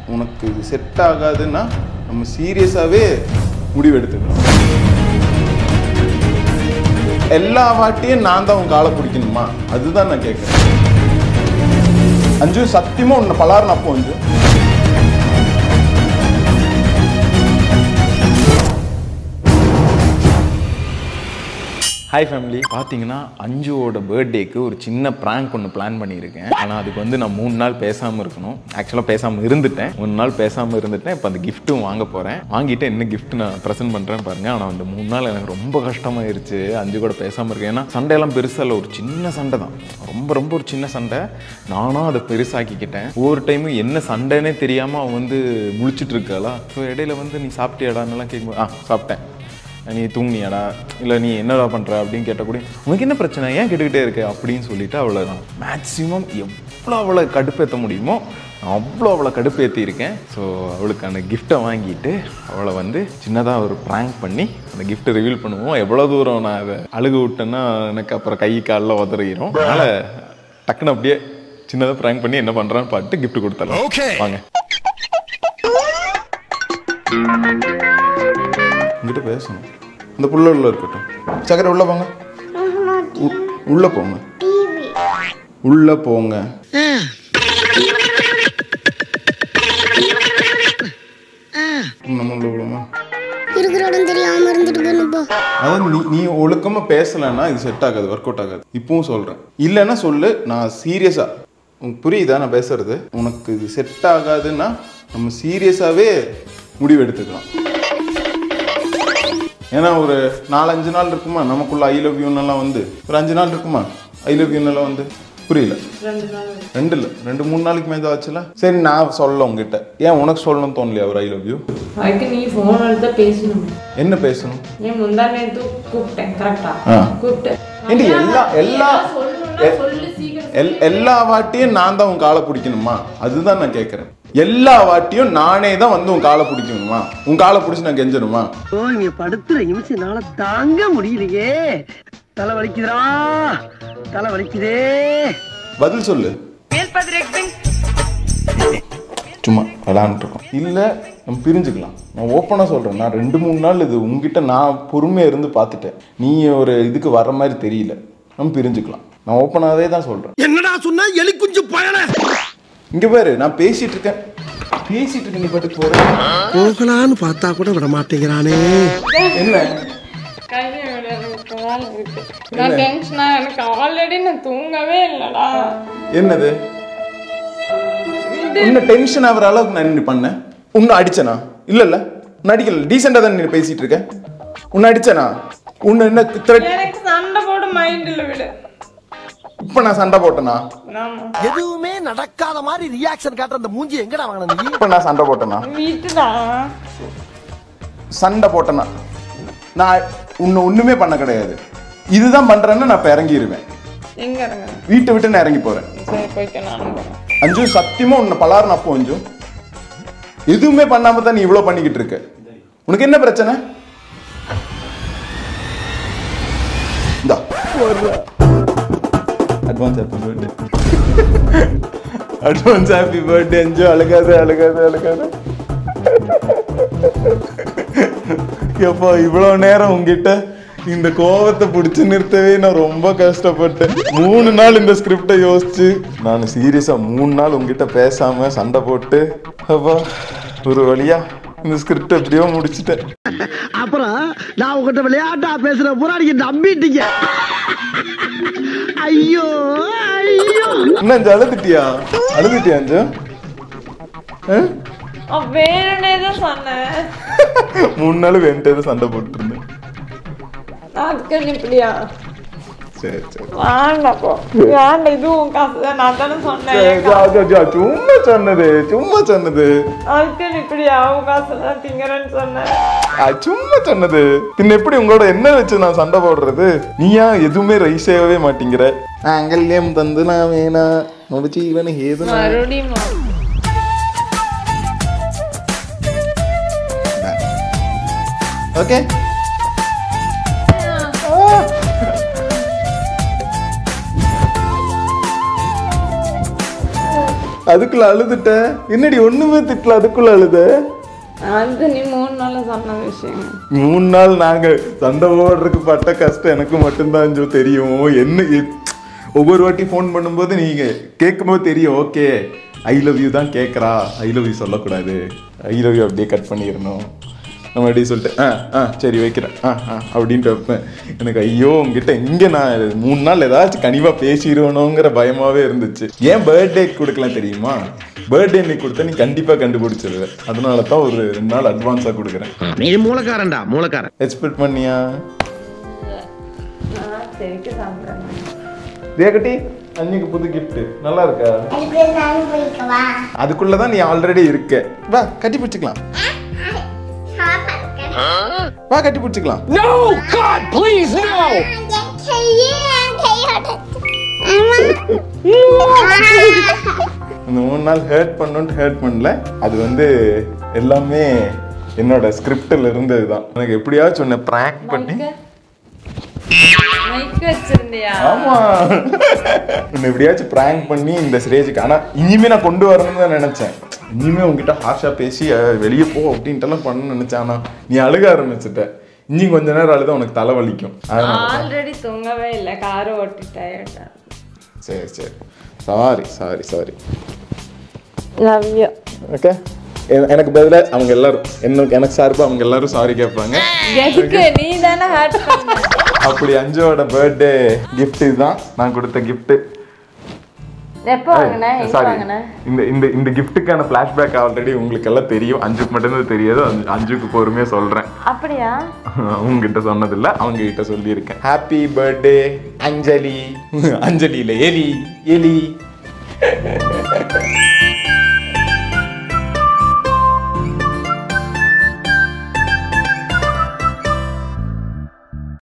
உனக்கு இது செட் ஆகாதுன்னா நம்ம சீரியஸாகவே முடிவு எடுத்துக்கலாம் எல்லா வாட்டியும் நான் தான் உன் காலை பிடிக்கணுமா அதுதான் நான் கேட்குறேன் அஞ்சு சத்தியமா உன்னை பலார் அப்போ அஞ்சு ஹாய் ஃபேமிலி பார்த்தீங்கன்னா அஞ்சுவோட பர்த்டேக்கு ஒரு சின்ன ப்ராங்க் ஒன்று பிளான் பண்ணியிருக்கேன் ஆனால் அதுக்கு வந்து நான் மூணு நாள் பேசாமல் இருக்கணும் ஆக்சுவலாக பேசாமல் இருந்துட்டேன் மூணு நாள் பேசாமல் இருந்துட்டேன் இப்போ அந்த கிஃப்ட்டும் வாங்க போகிறேன் வாங்கிட்டு என்ன gift நான் ப்ரெசென்ட் பண்ணுறேன் பாருங்க ஆனால் அந்த மூணு நாள் எனக்கு ரொம்ப கஷ்டமாயிருச்சு அஞ்சு கூட பேசாமல் இருக்கேன் ஏன்னா சண்டையெல்லாம் பெருசாக இல்லை ஒரு சின்ன சண்டை தான் ரொம்ப ரொம்ப ஒரு சின்ன சண்டை நானும் அதை பெருசாக்கிக்கிட்டேன் ஒவ்வொரு டைமும் என்ன சண்டைனே தெரியாமல் அவன் வந்து முழிச்சிட்டு இருக்காளா ஸோ இடையில வந்து நீ சாப்பிட்டியாடான்னெல்லாம் கேட்கும்போது ஆ சாப்பிட்டேன் நீ தூங்குனியாடா இல்லை நீ என்னடா பண்ணுற அப்படின்னு கேட்டால் கூட உனக்கு என்ன பிரச்சனை ஏன் கேட்டுக்கிட்டே இருக்க அப்படின்னு சொல்லிட்டு அவளை நான் மேக்ஸிமம் எவ்வளோ அவளை கடுப்பேற்ற முடியுமோ நான் அவ்வளோ அவளை கடுப்பேற்றி இருக்கேன் ஸோ அவளுக்கான கிஃப்ட்டை வாங்கிட்டு அவளை வந்து சின்னதாக ஒரு ப்ராங்க் பண்ணி அந்த கிஃப்ட்டை ரிவீல் பண்ணுவோம் எவ்வளோ தூரம் நான் அதை அழுகு விட்டேன்னா எனக்கு அப்புறம் கை காலில் உதறிடும் அதனால் டக்குன்னு அப்படியே சின்னதாக ப்ராங்க் பண்ணி என்ன பண்ணுறான்னு பார்த்துட்டு gift கொடுத்துடலாம் வாங்க உங்ககிட்ட பேசணும் இந்த புள்ள உள்ள இருக்கட்டும் சக்கரை உள்ள போங்க உ- உள்ள போங்க உள்ள போங்க நம்ம உள்ள போலாமா இருக்கிற இடம் தெரியாம இருந்துட்டு போயிருப்பா அதாவது நீ நீ ஒழுக்கமா பேசலைன்னா இது செட் ஆகாது ஒர்க் அவுட் ஆகாது இப்பவும் சொல்றேன் இல்லைன்னா சொல்லு நான் சீரியஸா உனக்கு புரியுதா நான் பேசுறது உனக்கு இது செட் ஆகாதுன்னா நம்ம சீரியஸாவே முடிவு எடுத்துக்கலாம் ஏன்னா ஒரு நாலஞ்சு நாள் இருக்குமா நமக்குள்ள ஐ லவ் யூன்னெல்லாம் வந்து ஒரு அஞ்சு நாள் இருக்குமா ஐ லவ் யூன்னெல்லாம் வந்து புரியல ரெண்டு இல்லை ரெண்டு மூணு நாளைக்கு மேலே ஆச்சுல சரி நான் சொல்ல உங்ககிட்ட ஏன் உனக்கு சொல்லணும்னு தோணலையா ஒரு ஐ லவ் யூ அதுக்கு நீ ஃபோன் எடுத்து பேசணும் என்ன பேசணும் நீ முந்தா நேத்து கூப்பிட்டேன் கரெக்டா ஆ. கூப்பிட்டேன் ஏண்டி எல்லா எல்லா சொல்லணும்னா சொல்லு சீக்கிரம் எல் எல்லா வாட்டியும் நான் தான் உன் காலை பிடிக்கணுமா அதுதான் நான் கேட்குறேன் எல்லா வாட்டியும் நானே தான் வந்து உன் காலை பிடிக்கணுமா உன் காலை பிடிச்சி நான் கெஞ்சணுமா ஓ இங்க படுத்துற நிமிஷம்னால தாங்க முடியலையே தலை வலிக்குதுடா தலை வலிக்குதே பதில் சொல்லு சும்மா விளாண்டுருக்கோம் இல்லை நம்ம பிரிஞ்சுக்கலாம் நான் ஓப்பனாக சொல்கிறேன் நான் ரெண்டு மூணு நாள் இது உங்ககிட்ட நான் பொறுமையாக இருந்து பார்த்துட்டேன் நீ ஒரு இதுக்கு வர மாதிரி தெரியல நம்ம பிரிஞ்சுக்கலாம் நான் ஓப்பனாகவே தான் சொல்கிறேன் என்னடா சொன்னா எலி குஞ்சு பயல இங்கே பாரு நான் பேசிட்டு இருக்கேன் பேசிட்டு இருக்கேன் நீ பாட்டுக்கு போகிறேன் போகலான்னு பார்த்தா கூட விட மாட்டேங்கிறானே என்ன கையை விடு, எனக்கு வேலை இருக்கு. நான் டென்ஷனா எனக்கு ஆல்ரெடி நான் தூங்கவே இல்லடா என்னது உன்னை டென்ஷன் ஆகிற அளவுக்கு நான் என்ன பண்ணேன் உன்னை அடிச்சனா இல்ல இல்ல உன்னை அடிக்கல டீசெண்டா தான் நீ பேசிட்டு இருக்க உன்னை அடிச்சனா உன்னை என்ன த்ரெட் எனக்கு சண்டை போட மைண்ட் இல்ல விடு இப்ப நான் சண்டை போட்டனா ஆமா எதுவுமே நடக்காத மாதிரி ரியாக்ஷன் காட்டுற அந்த மூஞ்சி எங்கடா வாங்கின நீ இப்ப நான் சண்டை போட்டனா வீட்டுடா சண்டை போட்டனா நான் உன்னை ஒண்ணுமே பண்ண கிடையாது இதுதான் பண்றேன்னு நான் இப்ப இறங்கிடுவேன் எங்க இருங்க வீட்டை விட்டு நான் இறங்கி போறேன் சரி போய்க்க நானும் போறேன் அஞ்சு சத்தியமா உன்னை பலாருன்னு அப்போ அஞ்சு எதுவுமே பண்ணாம தான் நீ இவ்வளவு பண்ணிக்கிட்டு இருக்க உனக்கு என்ன பிரச்சனை இந்தா advance happy birthday advance happy birthday அஞ்சு அழுகாது அழுகாது அழுகாது எப்போ இவ்வளோ நேரம் உங்ககிட்ட இந்த கோவத்தை பிடிச்சி நிறுத்தவே நான் ரொம்ப கஷ்டப்பட்டேன் மூணு நாள் இந்த ஸ்கிரிப்டை யோசிச்சு நான் சீரியஸா மூணு நாள் உங்ககிட்ட பேசாம சண்டை போட்டு அப்பா ஒரு வழியா இந்த ஸ்கிரிப்ட் எப்படியோ முடிச்சிட்டேன் அப்புறம் நான் உங்ககிட்ட விளையாட்டா பேசுற பூரா நீங்க நம்பிட்டீங்க ஐயோ ஐயோ என்ன அஞ்சு அழுதுட்டியா அழுதுட்டியா அஞ்சு ஆ? அவ வேணுனே தான் சொன்னேன் மூணு நாள் வேண்டது சண்டை போட்டு இருந்தேன் அதுக்கு நீ இப்படியா சரி சரி வேண்டாம் போ வேண்டாம் இதுவும் காசு தான் நான் தானே சொன்னேன் சரி, என் காசு. ஜா, ஜா, ஜா, சும்மா சொன்னது சும்மா சொன்னது அதுக்கு நீ இப்படியா உன் காசு தான் திங்கறேன்னு சொன்னேன் ஆ, சும்மா சொன்னது பின்ன எப்படி உங்களோட என்ன வச்சு நான் சண்டை போடுறது நீயா எதுவுமே ரைஸ் செய்யவே மாட்டேங்கிற அங்கல்யம் தந்து நான் வேணா முடிச்சு இவனு ஏது மறுபடியும் ஓகே அதுக்குள்ள அழுதுட்ட என்னடி ஒண்ணுமே திட்டல அதுக்குள்ள அழுத அது நீ மூணு நாள்ல சொன்ன விஷயம் மூணு நாள் நாங்க சண்டை ஓடுறதுக்கு பட்ட கஷ்டம் எனக்கு மட்டும்தான் ஜோ தெரியும் என்ன இ- ஒவ்வொரு வாட்டி ஃபோன் பண்ணும்போது நீங்க கேட்கும்போது தெரியும் ஓகே ஐ லவ் யூ தான் கேட்குறா ஐ லவ் யூ சொல்லக்கூடாது ஐ லவ் யூ அப்படியே கட் பண்ணிடணும் நம்ம அப்படியே சொல்லிட்டு ஆ ஆ சரி வைக்கிறேன் ஆ ஆ அப்படின்ட்டு வைப்பேன் எனக்கு ஐயோ உங்ககிட்ட இங்கே நான் மூணு நாள் ஏதாச்சும் கனிவாக பேசிடுவணுங்கிற பயமாகவே இருந்துச்சு ஏன் பர்த்டே கொடுக்கலாம் தெரியுமா பர்த்டே நீ கொடுத்தா நீ கண்டிப்பாக கண்டுபிடிச்சிருவ அதனால தான் ஒரு ரெண்டு நாள் அட்வான்ஸாக கொடுக்குறேன் நீ மூலக்காரன்டா மூலக்காரன் எக்ஸ்பெக்ட் பண்ணியா நான் சரிக்கு சாப்பிட்றேன் ரேகட்டி அன்னைக்கு புது கிஃப்ட் நல்லா இருக்கா அதுக்கு நான் போய்க்கவா அதுக்குள்ள தான் நீ ஆல்ரெடி இருக்க வா கட்டி பிடிச்சிக்கலாம் சாப்பாடு வா கட்டி பிடிச்சிக்கலாம் நோ காட் ப்ளீஸ் நோ இந்த மூணு நாள் ஹேர்ட் பண்ணுன்ட்டு ஹேர்ட் பண்ணல அது வந்து எல்லாமே என்னோட ஸ்கிரிப்டில் இருந்தது தான் எனக்கு எப்படியாச்சும் ஒன்று ப்ராங்க் பண்ணி மைக் வச்சிருந்தியா ஆமா உன்னை எப்படியாச்சும் ப்ராங்க் பண்ணி இந்த ஸ்டேஜுக்கு ஆனா இனிமே நான் கொண்டு வரணும்னு தான் நினைச்சேன் இனிமே உங்ககிட்ட ஹார்ஷா பேசி அஹ், வெளியே போ அப்படின்ட்டுலாம் பண்ணணும்னு நினைச்சேன் ஆனா நீ அழுக ஆரம்பிச்சிட்ட இனி கொஞ்ச நேரம் அழுத உனக்கு தலை வலிக்கும் அதனால தான். ஆல்ரெடி தூங்கவே இல்லை கார் ஓட்டி டயர்டா சரி சரி sorry sorry sorry love you okay எனக்கு பதிலா அவங்க எல்லாரும் என்ன எனக்கு சார்பா அவங்க எல்லாரும் சாரி கேட்பாங்க எதுக்கு நீ தானே ஹேர்ட் பண்ண அப்படி அஞ்சோட பர்த்டே gift இதுதான் நான் கொடுத்த gift எப்போ வாங்கின எங்க சாரி வாங்கின இந்த இந்த இந்த கிஃப்ட்டுக்கான ஃப்ளாஷ்பேக் ஆல்ரெடி உங்களுக்கு எல்லாம் தெரியும் அஞ்சுக்கு மட்டும்தான் தெரியாது அஞ்சு- அஞ்சுக்கு பொறுமையாக சொல்கிறேன் அப்படியா உங்ககிட்ட சொன்னதில்ல அவங்க கிட்ட சொல்லியிருக்கேன் ஹாப்பி பர்த்டே அஞ்சலி அஞ்சலியில் எலி எலி